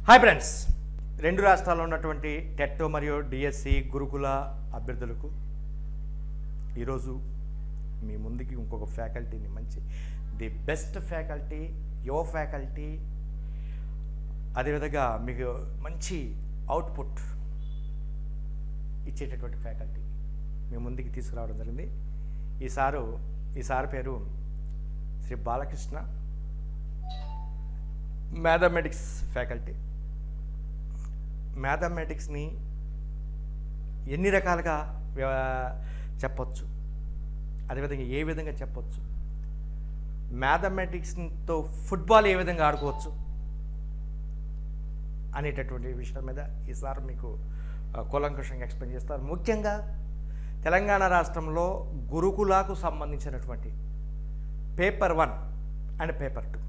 hi friends రెండు రాష్ట్రాల్లో ఉన్నటువంటి టెట్ మరియు డిఎస్సి గురుకుల అభ్యర్థులకు ఈరోజు మీ ముందుకి ఇంకొక ఫ్యాకల్టీని మంచి ది బెస్ట్ ఫ్యాకల్టీ యువ ఫ్యాకల్టీ అదేవిధంగా మీకు మంచి అవుట్పుట్ ఇచ్చేటటువంటి ఫ్యాకల్టీ మీ ముందుకి తీసుకురావడం జరిగింది ఈ సారు ఈ సార్ పేరు శ్రీ బాలకృష్ణ మ్యాథమెటిక్స్ ఫ్యాకల్టీ మ్యాథమెటిక్స్ని ఎన్ని రకాలుగా వ్య- చెప్పొచ్చు అదేవిధంగా ఏ విధంగా చెప్పొచ్చు మ్యాథమెటిక్స్తో ఫుట్బాల్ ఏ విధంగా ఆడుకోవచ్చు అనేటటువంటి విషయం మీద ఈసారి మీకు ఆ, కూలంకషంగా ఎక్స్ప్లెయిన్ చేస్తారు ముఖ్యంగా తెలంగాణ రాష్ట్రంలో గురుకులకు సంబంధించినటువంటి paper one and paper two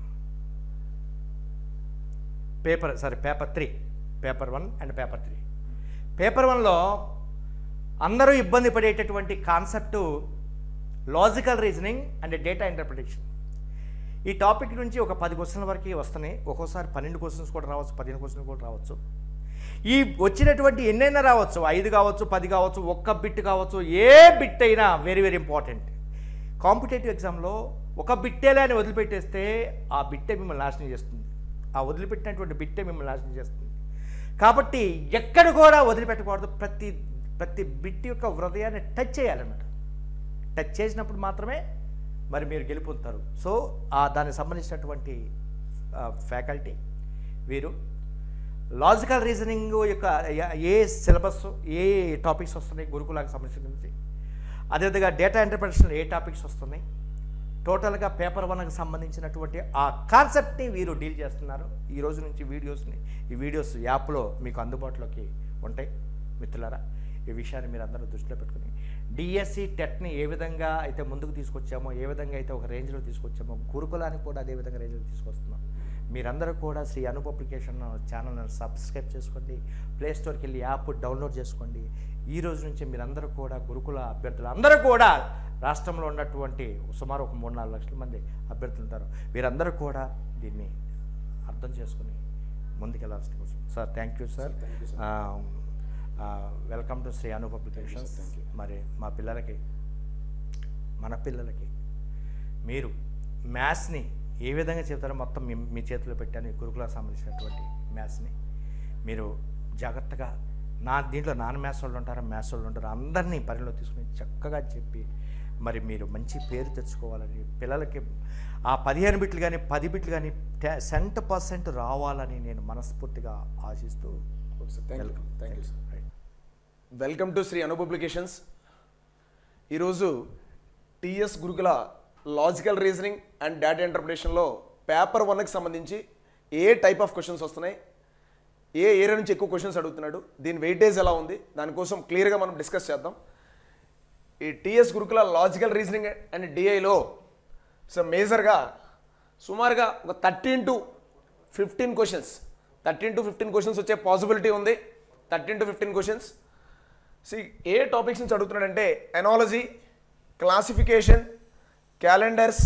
paper sorry paper three paper one and paper three paper వన్లో అందరూ ఇబ్బంది పడేటటువంటి concept logical reasoning and data interpretation ఈ టాపిక్ నుంచి ఒక పది క్వశ్చన్ల వరకు వస్తున్నాయి ఒక్కోసారి పన్నెండు క్వశ్చన్స్ కూడా రావచ్చు పదిహేను క్వశ్చన్స్ కూడా రావచ్చు ఈ వచ్చినటువంటి ఎన్నైనా రావచ్చు ఐదు కావచ్చు పది కావచ్చు ఒక్క బిట్ కావచ్చు ఏ బిట్ అయినా వెరీ వెరీ ఇంపార్టెంట్ కాంపిటేటివ్ ఎగ్జామ్లో ఒక బిట్టేలే అని వదిలిపెట్టేస్తే ఆ బిట్టే మిమ్మల్ని నాశనం చేస్తుంది ఆ వదిలిపెట్టినటువంటి బిట్టే మిమ్మల్ని నాశనం చేస్తుంది కాబట్టి ఎక్కడ కూడా వదిలిపెట్టకూడదు ప్రతి ప్రతి బిట్ యొక్క హృదయాన్ని టచ్ చేయాలన్నమాట టచ్ చేసినప్పుడు మాత్రమే మరి మీరు గెలుపొందుతారు సో ఆ దానికి సంబంధించినటువంటి ఫ్యాకల్టీ వీరు లాజికల్ రీజనింగ్ యొక్క ఏ- ఏ సిలబస్ ఏ టాపిక్స్ వస్తున్నాయి గురుకులకు సంబంధించి అదేవిధంగా డేటా ఇంటర్ప్రిటేషన్ ఏ టాపిక్స్ వస్తున్నాయి టోటల్గా పేపర్ వన్కి సంబంధించినటువంటి ఆ కాన్సెప్ట్ని వీరు డీల్ చేస్తున్నారు ఈ రోజు నుంచి వీడియోస్ని ఈ వీడియోస్ యాప్లో మీకు అందుబాటులోకి ఉంటాయి మిత్రులారా ఈ విషయాన్ని మీరు అందరూ దృష్టిలో పెట్టుకుని డిఎస్సి టెట్ని ఏ విధంగా అయితే ముందుకు తీసుకొచ్చామో ఏ విధంగా అయితే ఒక రేంజ్లో తీసుకొచ్చామో గురుకులానికి కూడా అదే విధంగా రేంజ్లో తీసుకొస్తున్నాం మీరందరూ కూడా శ్రీ అనూప్ అప్లికేషన్ ఛానల్ని సబ్స్క్రైబ్ చేసుకోండి ప్లే స్టోర్కి వెళ్ళి యాప్ డౌన్లోడ్ చేసుకోండి ఈ రోజు నుంచి మీరందరూ కూడా గురుకుల అభ్యర్థులు అందరూ కూడా రాష్ట్రంలో ఉన్నటువంటి సుమారు ఒక మూడు నాలుగు లక్షల మంది అభ్యర్థులు ఉంటారు వీరందరూ కూడా దీన్ని అర్థం చేసుకుని ముందుకెళ్లాల్సిన కోసం sir thank you sir welcome to Shri Anoop applications మరి మా పిల్లలకి మన పిల్లలకి మీరు మ్యాథ్స్ని ఏ విధంగా చెప్తారో మొత్తం మీ మీ చేతిలో పెట్టాను ఈ గురుకులకు సంబంధించినటువంటి మ్యాథ్స్ని మీరు జాగ్రత్తగా నా దీంట్లో నాన్ మ్యాథ్స్ వాళ్ళు ఉంటారు మ్యాథ్స్ వాళ్ళు ఉంటారు అందరినీ పరిలో తీసుకుని చక్కగా చెప్పి మరి మీరు మంచి పేరు తెచ్చుకోవాలని పిల్లలకి ఆ పదిహేను బిట్లు కానీ పది బిట్లు కానీ సెంట్ పర్సెంట్ రావాలని నేను మనస్ఫూర్తిగా ఆశిస్తూ okay sir thank you welcome thank you sir right welcome to Shri Anu publications ఈరోజు TS Gurukula logical reasoning and data ఇంటర్ప్రిటేషన్లో పేపర్ వన్కి సంబంధించి ఏ టైప్ ఆఫ్ క్వశ్చన్స్ వస్తున్నాయి ఏ ఏరియా నుంచి ఎక్కువ క్వశ్చన్స్ అడుగుతున్నాడు దీని వెయిటేజ్ ఎలా ఉంది దానికోసం క్లియర్గా మనం డిస్కస్ చేద్దాం ఈ TS Gurukula logical reasoning and డిఐలో సో మేజర్గా సుమారుగా ఒక thirteen to fifteen questions thirteen to fifteen questions వచ్చే పాసిబిలిటీ ఉంది థర్టీన్ టు ఫిఫ్టీన్ క్వశ్చన్స్ సి ఏ టాపిక్స్ నుంచి అడుగుతున్నాడంటే analogy classification calendars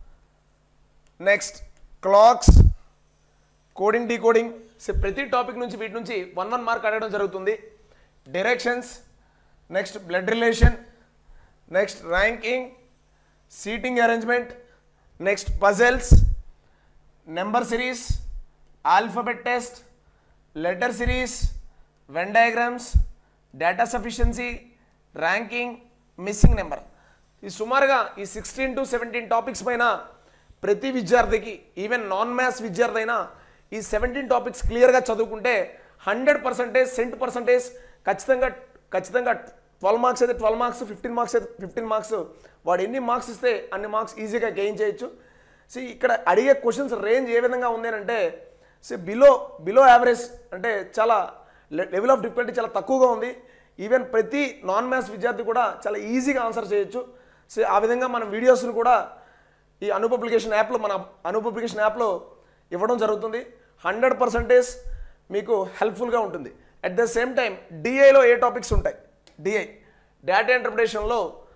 next clocks coding decoding so ప్రతి టాపిక్ నుంచి వీటి నుంచి వన్ వన్ మార్క్ అడగడం జరుగుతుంది directions next blood relation next ranking seating arrangement next puzzles number series alphabet test letter series Venn diagrams data sufficiency ranking missing number ఈ సుమారుగా ఈ sixteen to seventeen topics పైన ప్రతి విద్యార్థికి ఈవెన్ నాన్ మ్యాథ్స్ విద్యార్థి అయినా ఈ సెవెంటీన్ టాపిక్స్ క్లియర్గా చదువుకుంటే హండ్రెడ్ పర్సెంటేజ్ సెంట్ పర్సెంటేజ్ ఖచ్చితంగా ఖచ్చితంగా ట్వెల్వ్ మార్క్స్ అయితే ట్వెల్వ్ మార్క్స్ ఫిఫ్టీన్ మార్క్స్ అయితే ఫిఫ్టీన్ మార్క్స్ వాడు ఎన్ని మార్క్స్ ఇస్తే అన్ని మార్క్స్ ఈజీగా గెయిన్ చేయొచ్చు సో ఇక్కడ అడిగే క్వశ్చన్స్ రేంజ్ ఏ విధంగా ఉంది అని అంటే సో బిలో బిలో యావరేజ్ అంటే చాలా లెవెల్ ఆఫ్ డిఫికల్టీ చాలా తక్కువగా ఉంది ఈవెన్ ప్రతి నాన్ మ్యాథ్స్ విద్యార్థి కూడా చాలా ఈజీగా ఆన్సర్ చేయొచ్చు సో ఆ విధంగా మనం వీడియోస్ను కూడా ఈ అను పబ్లికేషన్ యాప్లో మన అను పబ్లికేషన్ యాప్లో ఇవ్వడం జరుగుతుంది హండ్రెడ్ పర్సెంటేజ్ మీకు హెల్ప్ఫుల్గా ఉంటుంది అట్ ద సేమ్ టైం డిఐలో ఏ టాపిక్స్ ఉంటాయి డిఐ డేటా ఇంటర్ప్రిటేషన్లో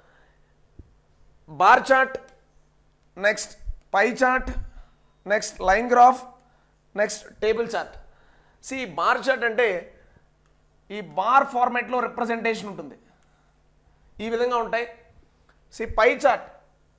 bar chart next pie chart next line graph next table chart సి బార్ చార్ట్ అంటే ఈ బార్ ఫార్మాట్లో రిప్రజెంటేషన్ ఉంటుంది ఈ విధంగా ఉంటాయి సి పై చార్ట్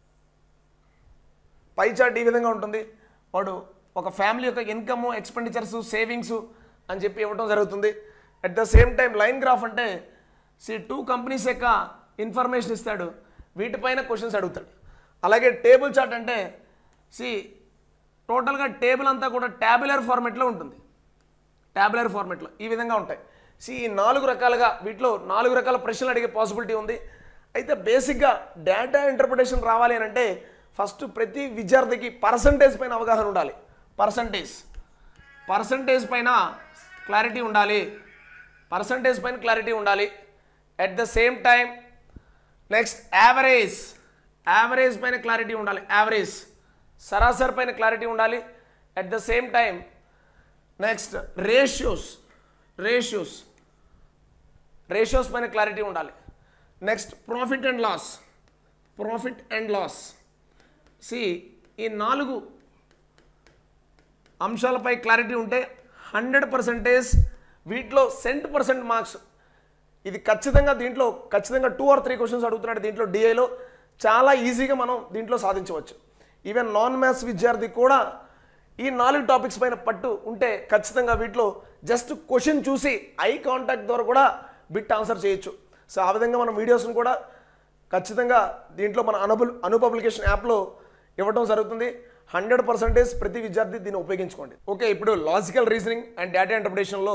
పై చార్ట్ ఈ విధంగా ఉంటుంది వాడు ఒక ఫ్యామిలీ యొక్క ఇన్కమ్ ఎక్స్పెండిచర్స్ సేవింగ్స్ అని చెప్పి ఇవ్వడం జరుగుతుంది at the same time line graph అంటే సి టూ కంపెనీస్ యొక్క ఇన్ఫర్మేషన్ ఇస్తాడు వీటిపైన క్వశ్చన్స్ అడుగుతాడు అలాగే టేబుల్ చార్ట్ అంటే సి టోటల్గా టేబుల్ అంతా కూడా ట్యాబులర్ ఫార్మెట్లో ఉంటుంది ట్యాబులర్ ఫార్మెట్లో ఈ విధంగా ఉంటాయి సి ఈ నాలుగు రకాలుగా వీటిలో నాలుగు రకాల ప్రశ్నలు అడిగే పాసిబిలిటీ ఉంది అయితే బేసిక్గా డేటా ఇంటర్ప్రిటేషన్ రావాలి అని అంటే ఫస్ట్ ప్రతి విద్యార్థికి పర్సంటేజ్ పైన అవగాహన ఉండాలి పర్సంటేజ్ పర్సంటేజ్ పైన క్లారిటీ ఉండాలి పర్సంటేజ్ పైన క్లారిటీ ఉండాలి at the same time next average average పైన క్లారిటీ ఉండాలి యావరేజ్ సరాసరి పైన క్లారిటీ ఉండాలి at the same time next ratios ratios ratios పైన క్లారిటీ ఉండాలి next profit and loss profit and loss సి ఈ నాలుగు అంశాలపై క్లారిటీ ఉంటే హండ్రెడ్ పర్సెంటేజ్ వీటిలో సెంట్ పర్సెంట్ మార్క్స్ ఇది ఖచ్చితంగా దీంట్లో ఖచ్చితంగా టూ ఆర్ త్రీ క్వశ్చన్స్ అడుగుతున్నాడు దీంట్లో డిఐలో చాలా ఈజీగా మనం దీంట్లో సాధించవచ్చు ఈవెన్ నాన్ మ్యాథ్స్ విద్యార్థి కూడా ఈ నాలుగు టాపిక్స్ పైన పట్టు ఉంటే ఖచ్చితంగా వీటిలో జస్ట్ క్వశ్చన్ చూసి ఐ కాంటాక్ట్ ద్వారా కూడా బిట్ ఆన్సర్ చేయొచ్చు సో ఆ విధంగా మనం వీడియోస్ని కూడా ఖచ్చితంగా దీంట్లో మన అనుపు అను పబ్లికేషన్ యాప్లో ఇవ్వడం జరుగుతుంది హండ్రెడ్ పర్సెంటేజ్ ప్రతి విద్యార్థి దీన్ని ఉపయోగించుకోండి ఓకే ఇప్పుడు లాజికల్ రీజనింగ్ అండ్ డేటా ఇంటర్ప్రిటేషన్లో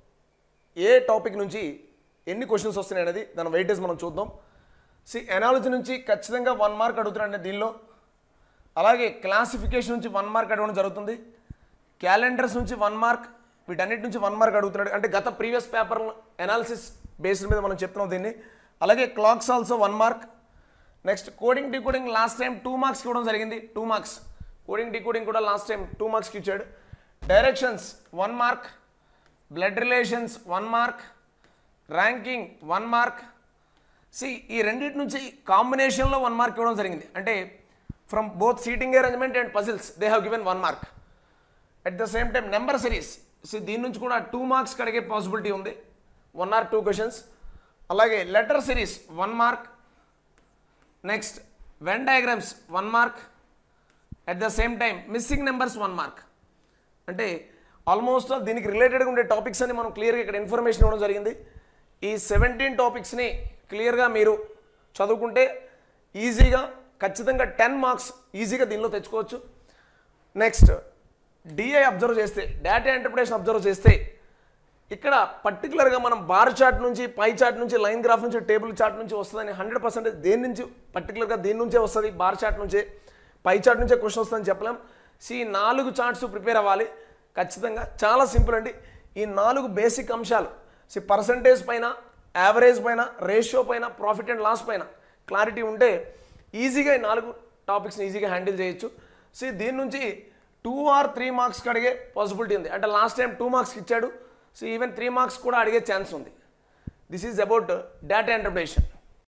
ఏ టాపిక్ నుంచి ఎన్ని క్వశ్చన్స్ వస్తున్నాయి అనేది దాని వెయిటేజ్ మనం చూద్దాం సి ఎనాలజీ నుంచి ఖచ్చితంగా వన్ మార్క్ అడుగుతున్నాడు దీనిలో అలాగే క్లాసిఫికేషన్ నుంచి వన్ మార్క్ అడగడం జరుగుతుంది క్యాలెండర్స్ నుంచి వన్ మార్క్ వీటన్నిటి నుంచి వన్ మార్క్ అడుగుతున్నాడు అంటే గత ప్రీవియస్ పేపర్ ఎనాలిసిస్ బేస్డ్ మీద మనం చెప్తున్నాం దీన్ని అలాగే clocks also one mark next coding decoding last time two మార్క్స్కి ఇవ్వడం జరిగింది టూ మార్క్స్ కోడింగ్ డీకోడింగ్ కూడా లాస్ట్ టైం టూ మార్క్స్కి ఇచ్చాడు directions one mark blood relations one mark ranking one mark సి ఈ రెండింటి నుంచి కాంబినేషన్లో వన్ మార్క్ ఇవ్వడం జరిగింది అంటే from both seating arrangement and puzzles they have given one mark at the same time number series so దీని నుంచి కూడా టూ మార్క్స్ అడిగే పాసిబిలిటీ ఉంది వన్ ఆర్ టూ క్వశ్చన్స్ అలాగే letter series one mark next Venn diagrams one mark at the same time missing numbers one mark అంటే almost all దీనికి రిలేటెడ్గా ఉండే టాపిక్స్ అని మనం క్లియర్గా ఇక్కడ ఇన్ఫర్మేషన్ ఇవ్వడం జరిగింది ఈ సెవెంటీన్ టాపిక్స్ని క్లియర్గా మీరు చదువుకుంటే ఈజీగా ఖచ్చితంగా టెన్ మార్క్స్ ఈజీగా దీనిలో తెచ్చుకోవచ్చు నెక్స్ట్ డిఐ అబ్జర్వ్ చేస్తే డేటా ఇంటర్ప్రిటేషన్ అబ్జర్వ్ చేస్తే ఇక్కడ పర్టికులర్గా మనం బార్ చార్ట్ నుంచి పై చార్ట్ నుంచి లైన్ గ్రాఫ్ నుంచి టేబుల్ చార్ట్ నుంచి వస్తుందని హండ్రెడ్ పర్సెంటేజ్ దేని నుంచి పర్టికులర్గా దేని నుంచే వస్తుంది బార్ చార్ట్ నుంచే పై చార్ట్ నుంచే క్వశ్చన్ వస్తుందని చెప్పలేం సి నాలుగు చార్ట్స్ ప్రిపేర్ అవ్వాలి ఖచ్చితంగా చాలా సింపుల్ అండి ఈ నాలుగు బేసిక్ అంశాలు సి పర్సంటేజ్ పైన యావరేజ్ పైన రేషియో పైన ప్రాఫిట్ అండ్ లాస్ పైన క్లారిటీ ఉంటే ఈజీగా ఈ నాలుగు టాపిక్స్ని ఈజీగా హ్యాండిల్ చేయొచ్చు సి దీని నుంచి టూ ఆర్ త్రీ మార్క్స్కి అడిగే పాసిబిలిటీ ఉంది అంటే లాస్ట్ టైం టూ మార్క్స్కి ఇచ్చాడు సో ఈవెన్ త్రీ మార్క్స్ కూడా అడిగే ఛాన్స్ ఉంది this is about data interpretation